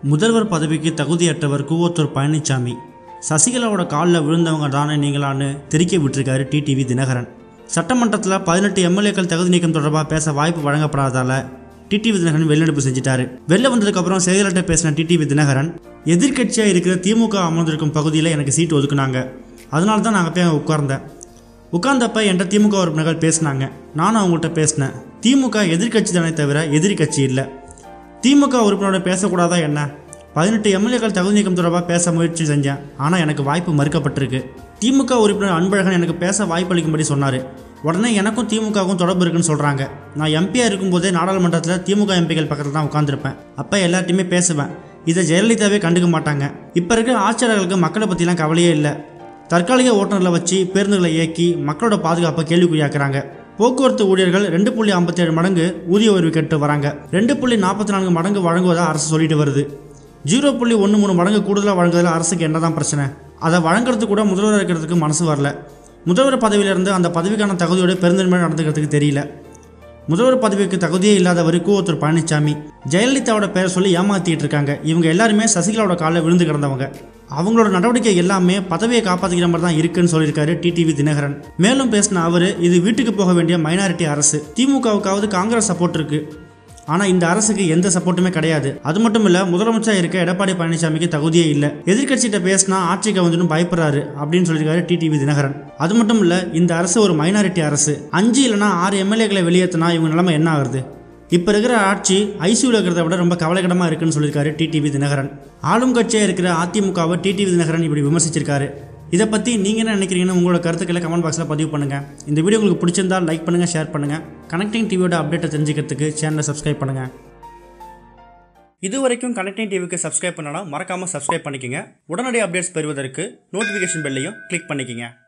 முதல்வர் பதவிக்கு தகுதியற்றவர் கூவத்தூர் பழனிசாமி சசிகலாவோட காலில் விழுந்தவங்க தானே நீங்களான்னு தெரிக்க விட்டுருக்காரு டிடிவி தினகரன் சட்டமன்றத்தில் பதினெட்டு எம்எல்ஏக்கள் தகுதி நீக்கம் தொடர்பாக பேச வாய்ப்பு வழங்கப்படாதால டிடிவி தினகரன் வெளிநடப்பு செஞ்சிட்டாரு வெளில வந்ததுக்கப்புறம் செய்தியாளர்கிட்ட பேசின டிடிவி தினகரன் எதிர்க்கட்சியாக இருக்கிற திமுக அமர்ந்திருக்கும் பகுதியில் எனக்கு சீட்டு ஒதுக்குனாங்க அதனால தான் நாங்கள் போய் அங்கே உட்கார்ந்தேன் உட்கார்ந்தப்ப என்கிட்ட திமுக உறுப்பினர்கள் பேசினாங்க நானும் அவங்கள்ட்ட பேசினேன் திமுக எதிர்க்கட்சி தானே தவிர எதிரி கட்சி இல்லை திமுக உறுப்பினரோட பேசக்கூடாதா என்ன பதினெட்டு எம்எல்ஏக்கள் தகுதி நீக்கம் தொடர்பாக பேச முயற்சி செஞ்சேன் ஆனால் எனக்கு வாய்ப்பு மறுக்கப்பட்டிருக்கு திமுக உறுப்பினர் அன்பழகன் எனக்கு பேச வாய்ப்பளிக்கும்படி சொன்னார் உடனே எனக்கும் திமுகவுக்கும் தொடர்பு இருக்குன்னு சொல்கிறாங்க நான் எம்பியாக இருக்கும்போதே நாடாளுமன்றத்தில் திமுக எம்பிகள் பக்கத்தில் தான் உட்காந்துருப்பேன் அப்போ எல்லாத்தையுமே பேசுவேன் இதை ஜெயலலிதாவே கண்டுக்க மாட்டாங்க இப்போ இருக்கிற ஆட்சியாளர்களுக்கு மக்களை பற்றிலாம் கவலையே இல்லை தற்காலிக ஓட்டுநர்களை வச்சு பேருந்துகளை இயக்கி மக்களோட பாதுகாப்பை கேள்விக்குறியாக்குறாங்க போக்குவரத்து ஊழியர்கள் ரெண்டு புள்ளி ஐம்பத்தேழு மடங்கு ஊதிய உயர்வு கேட்டு வராங்க ரெண்டு புள்ளி நாற்பத்தி நான்கு மடங்கு வழங்குவதாக அரசு சொல்லிட்டு வருது ஜீரோ புள்ளி ஒன்று மூணு மடங்கு கூடுதலாக வழங்குவதில் அரசுக்கு என்னதான் பிரச்சனை அதை வழங்குறது கூட முதல்வர் இருக்கிறதுக்கு மனசு வரல முதல்வர் பதவியிலிருந்து அந்த பதவிக்கான தகுதியோட பெருந்தன்மை நடந்துக்கிறதுக்கு தெரியல முதல்வர் பதவிக்கு தகுதியே இல்லாதவர் கூவத்தூர் பழனிசாமி ஜெயலலிதாவோட பேரை சொல்லி ஏமாத்திட்டு இருக்காங்க இவங்க எல்லாருமே சசிகலாவோட காலில் விழுந்து கிடந்தவங்க அவங்களோட நடவடிக்கை எல்லாமே பதவியை காப்பாற்றிக்கிற மாதிரி தான் இருக்குன்னு சொல்லியிருக்காரு டிடிவி தினகரன் மேலும் பேசின அவர் இது வீட்டுக்கு போக வேண்டிய மைனாரிட்டி அரசு திமுகவுக்காவது காங்கிரஸ் சப்போர்ட் இருக்கு ஆனால் இந்த அரசுக்கு எந்த சப்போர்ட்டுமே கிடையாது அது மட்டும் இல்லை முதலமைச்சராக இருக்க எடப்பாடி பழனிசாமிக்கு தகுதியே இல்லை எதிர்க்கட்சிகிட்ட பேசினா ஆட்சிக்கு வந்துடும் பயப்படுறாரு அப்படின்னு சொல்லியிருக்காரு டிடிவி தினகரன் அது மட்டும் இல்லை இந்த அரசு ஒரு மைனாரிட்டி அரசு அஞ்சு இல்லைனா ஆறு எம்எல்ஏக்களை வெளியேற்றினா இவங்க நிலைமை என்ன ஆகுது இப்போ இருக்கிற ஆட்சி ஐசியூவில் இருக்கிறத விட ரொம்ப கவலைக்கிடமாக இருக்குன்னு சொல்லியிருக்காரு டிடிவி தினகரன் ஆளும் கட்சியாக இருக்கிற அதிமுகவை டிடிவி தினகரன் இப்படி விமர்சிச்சிருக்காரு இதை பற்றி நீங்கள் என்ன நினைக்கிறீங்கன்னு உங்களோட கருத்துக்களை கமெண்ட் பாக்ஸில் பதிவு பண்ணுங்கள் இந்த வீடியோ உங்களுக்கு பிடிச்சிருந்தா லைக் பண்ணுங்கள் ஷேர் பண்ணுங்கள் கனெக்டிங் டிவியோட அப்டேட்டை தெரிஞ்சுக்கிறதுக்கு சேனலை சப்ஸ்கிரைப் பண்ணுங்கள் இது வரைக்கும் கனெக்டிங் டிவிக்கு சப்ஸ்கிரைப் பண்ணனா மறக்காமல் சப்ஸ்கிரைப் பண்ணிக்கங்க உடனடி அப்டேட்ஸ் பெறுவதற்கு நோட்டிஃபிகேஷன் பெல்லையும் கிளிக் பண்ணிக்கங்க